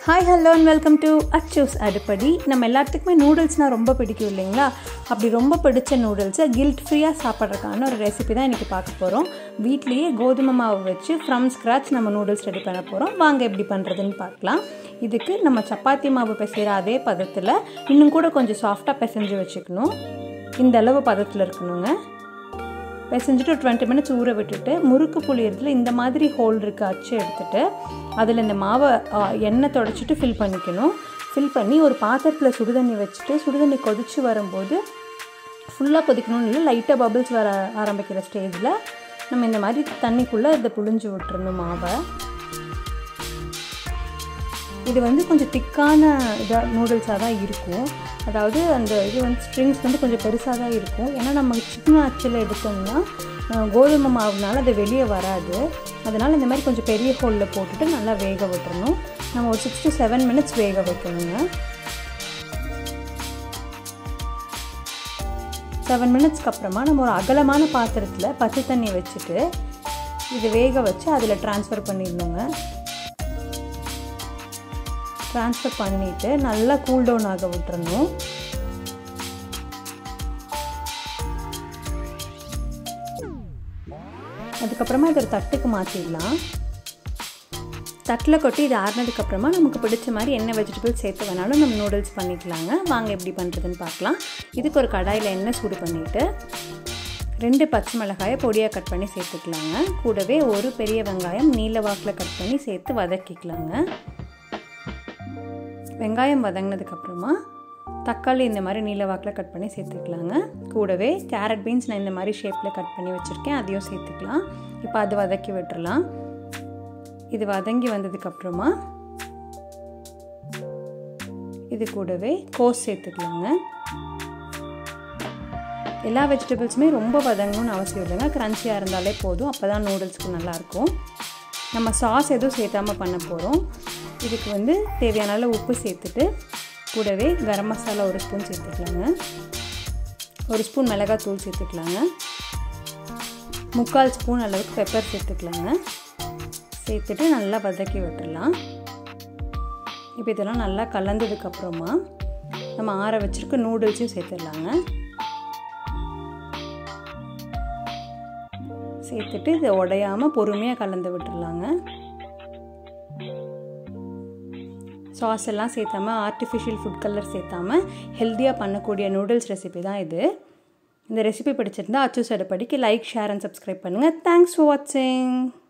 hi hello and welcome to அச்சூஸ் அடுப்படி நம்ம எல்லாத்துக்குமே நூடுல்ஸ்னால் ரொம்ப பிடிக்கும் இல்லைங்களா அப்படி ரொம்ப பிடிச்ச நூடுல்ஸை கில்ட் ஃப்ரீயாக சாப்பிட்றதுக்கான ஒரு ரெசிபி தான் இன்றைக்கி பார்க்க போகிறோம் வீட்லேயே கோதுமை மாவு வச்சு ஃப்ரம் ஸ்க்ராச் நம்ம நூடுல்ஸ் ரெடி பண்ண போகிறோம் வாங்க எப்படி பண்ணுறதுன்னு பார்க்கலாம் இதுக்கு நம்ம சப்பாத்தி மாவு பிசைகிற அதே பதத்தில் இன்னும் கூட கொஞ்சம் சாஃப்டாக பிசைஞ்சு வச்சுக்கணும் இந்த அளவு பதத்தில் இருக்கணுங்க பிசைஞ்சிட்டு ஒரு டுவெண்ட்டி மினிட்ஸ் ஊற விட்டுட்டு முறுக்கு புளியறதுல இந்த மாதிரி ஹோல் இருக்க அச்சு எடுத்துகிட்டு அதில் இந்த மாவை எண்ணெய் தொடச்சிட்டு ஃபில் பண்ணிக்கணும் ஃபில் பண்ணி ஒரு பாத்திரத்தில் சுடுதண்ணி வச்சுட்டு சுடுதண்ணி கொதித்து வரும்போது ஃபுல்லாக கொதிக்கணும்னு இல்லை லைட்டாக பபிள்ஸ் வர ஆரம்பிக்கிற ஸ்டேஜில் நம்ம இந்த மாதிரி தண்ணிக்குள்ளே இதை புழிஞ்சு விட்டுறணும் மாவை இது வந்து கொஞ்சம் திக்கான இதாக நூடுல்ஸாக தான் இருக்கும் அதாவது அந்த இது வந்து ஸ்ப்ரிங்ஸ் வந்து கொஞ்சம் பெருசாக தான் இருக்கும் ஏன்னா நம்ம சின்ன அச்சில் எடுத்தோம்னா கோதுமை மாவுனால அது வெளியே வராது அதனால் இந்த மாதிரி கொஞ்சம் பெரிய ஹோலில் போட்டுட்டு நல்லா வேக விட்டுறணும் நம்ம ஒரு சிக்ஸ் டு செவன் மினிட்ஸ் வேக வைக்கணுங்க செவன் மினிட்ஸ்க்கு அப்புறமா நம்ம ஒரு அகலமான பாத்திரத்தில் பச்சை தண்ணி வச்சுட்டு இது வேக வச்சு அதில் ட்ரான்ஸ்ஃபர் பண்ணிடணுங்க ட்ரான்ஸ்ஃபர் பண்ணிவிட்டு நல்லா கூல் டவுன் ஆக விட்டுறணும் அதுக்கப்புறமா இது ஒரு தட்டுக்கு மாற்றிடலாம் தட்டில் கொட்டி இது ஆறுனதுக்கப்புறமா நமக்கு பிடிச்ச மாதிரி என்ன வெஜிடபிள்ஸ் சேர்த்து வேணாலும் நம்ம நூடுல்ஸ் பண்ணிக்கலாங்க வாங்க எப்படி பண்ணுறதுன்னு பார்க்கலாம் இதுக்கு ஒரு கடாயில் எண்ணெய் சூடு பண்ணிவிட்டு ரெண்டு பச்சை மிளகாயை பொடியாக கட் பண்ணி சேர்த்துக்கலாங்க கூடவே ஒரு பெரிய வெங்காயம் நீல வாக்கில் கட் பண்ணி சேர்த்து வதக்கிக்கலாங்க வெங்காயம் வதங்கினதுக்கப்புறமா தக்காளி இந்த மாதிரி நீல வாக்கில் கட் பண்ணி சேர்த்துக்கலாங்க கூடவே கேரட் பீன்ஸ் நான் இந்த மாதிரி ஷேப்பில் கட் பண்ணி வச்சுருக்கேன் அதையும் சேர்த்துக்கலாம் இப்போ அது வதக்கி விட்டுறலாம் இது வதங்கி வந்ததுக்கப்புறமா இது கூடவே கோஸ் சேர்த்துக்கலாங்க எல்லா வெஜிடபிள்ஸுமே ரொம்ப வதங்கணும்னு அவசியம் இல்லைங்க க்ரன்ச்சியாக இருந்தாலே போதும் அப்போ தான் நூடுல்ஸ்க்கு நல்லாயிருக்கும் நம்ம சாஸ் எதுவும் சேர்த்தாமல் பண்ண போகிறோம் இதுக்கு வந்து தேவையான அளவு உப்பு சேர்த்துட்டு கூடவே கரம் மசாலா ஒரு ஸ்பூன் சேர்த்துக்கலாங்க ஒரு ஸ்பூன் மிளகாத்தூள் சேர்த்துக்கலாங்க முக்கால் ஸ்பூன் அளவுக்கு பெப்பர் சேர்த்துக்கலாங்க சேர்த்துட்டு நல்லா வதக்கி விட்டுடலாம் இப்போ இதெல்லாம் நல்லா கலந்ததுக்கப்புறமா நம்ம ஆற வச்சுருக்க நூடுல்ஸையும் சேர்த்துடலாங்க சேர்த்துட்டு இதை உடையாமல் பொறுமையாக கலந்து விட்டுடலாங்க சாஸ் எல்லாம் சேர்த்தாமல் ஆர்டிஃபிஷியல் ஃபுட் கலர் சேர்த்தாமல் ஹெல்த்தியாக பண்ணக்கூடிய நூடுல்ஸ் ரெசிபி தான் இது இந்த ரெசிபி பிடிச்சிருந்தா அச்சு சடுப்படிக்கு லைக் ஷேர் அண்ட் சப்ஸ்கிரைப் பண்ணுங்கள் தேங்க்ஸ் ஃபார் வாட்சிங்